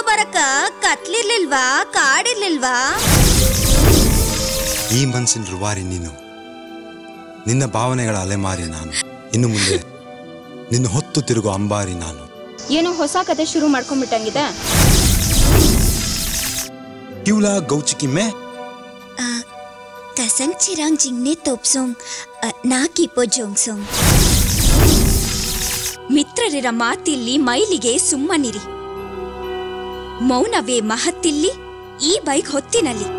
ಬರಕ ಕತ್ಲಿರ್ಲಿಲ್ವಾ ಕಾಡಿರ್ಲಿಲ್ವಾ ಈ ಮನ್ಸಿನ ರುವಾರಿ ನೀನು ನಿನ್ನ ಭಾವನೆಗಳ ಅಲೆಮಾರಿ ನಾನು ಇನ್ನು ಮುಂದೆ ನಿನ್ನ ಹೊತ್ತು ತಿರುಗೋ ಅಂಬಾರಿ ನಾನು ಏನೋ ಹೊಸ ಕತೆ ಶುರು ಮಾಡ್ಕೊಂಡ್ಬಿಟ್ಟಂಗಿದೆ ಕಿವ್ಲಾ ಗೌಚಿಕಿಮ್ಮೆ ಕಸಂಗ್ ಚಿರಾಂಗ್ ಜಿಂಗ್ನೆ ತೋಪ್ಸೋಂಗ್ ನಾ ಕಿಪೋ ಜೋಂಗ್ಸೋಂಗ್ ಮಿತ್ರರಿರ ಮಾತಿಲ್ಲಿ ಮೈಲಿಗೆ ಸುಮ್ಮನಿರಿ ಮೌನವೇ ಮಹತ್ತಿಲ್ಲಿ ಈ ಬೈಕ್ ಹೊತ್ತಿನಲ್ಲಿ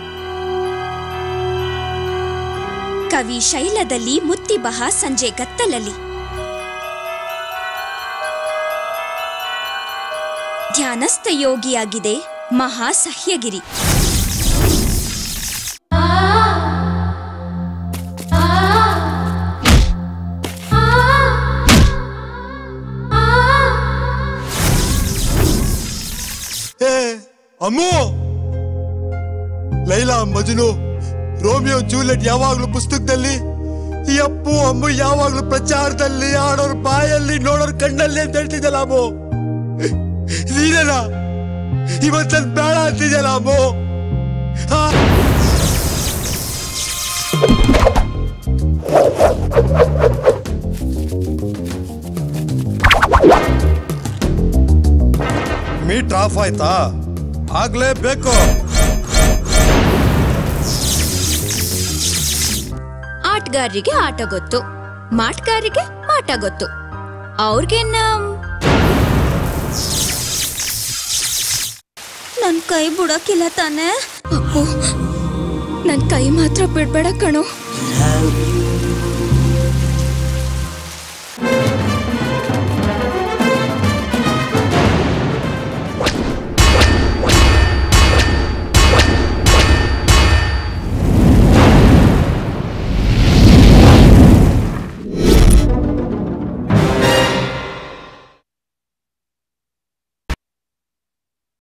ಕವಿ ಶೈಲದಲ್ಲಿ ಮುತ್ತಿಬಹ ಸಂಜೆ ಗತ್ತಲಲ್ಲಿ ಧ್ಯಾನಸ್ಥ ಯೋಗಿಯಾಗಿದೆ ಮಹಾ ಸಹ್ಯಗಿರಿ ಏ ಅಮ್ಮು ಲೈಲಾ ಮಜನು ರೋಮಿಯೋ ಜೂಲಿಯಟ್ ಯಾವಾಗ್ಲೂ ಪುಸ್ತಕದಲ್ಲಿ ಈ ಅಪ್ಪು ಅಮ್ಮು ಯಾವಾಗ್ಲೂ ಪ್ರಚಾರದಲ್ಲಿ ಆಡೋರ್ ಬಾಯಲ್ಲಿ ನೋಡೋರ್ ಕಣ್ಣಲ್ಲಿ ಅಂತ ಹೇಳ್ತಿದ್ದಲ್ಲ ಅಮ್ಮು ನೀನೇನಾ ಇವತ್ತು ನನ್ ಬೇಡ ಅಂತಿದ್ಯಲ್ಲ ಅಮ್ಮು ಆ? ಮೀಟರ್ ಆಫ್ ಆಯ್ತಾ ಆಗ್ಲೇಬೇಕು ಆಟಗಾರರಿಗೆ ಆಟ ಗೊತ್ತು ಮಾಟಗಾರರಿಗೆ ಮಾಟ ಗೊತ್ತು ಅವ್ರಿಗೇನ ನನ್ ಕೈ ಬಿಡೋಕಿಲ್ಲ ತಾನೆ ಅಪ್ಪು ನನ್ ಕೈ ಮಾತ್ರ ಬಿಡ್ಬೇಡ ಕಣೋ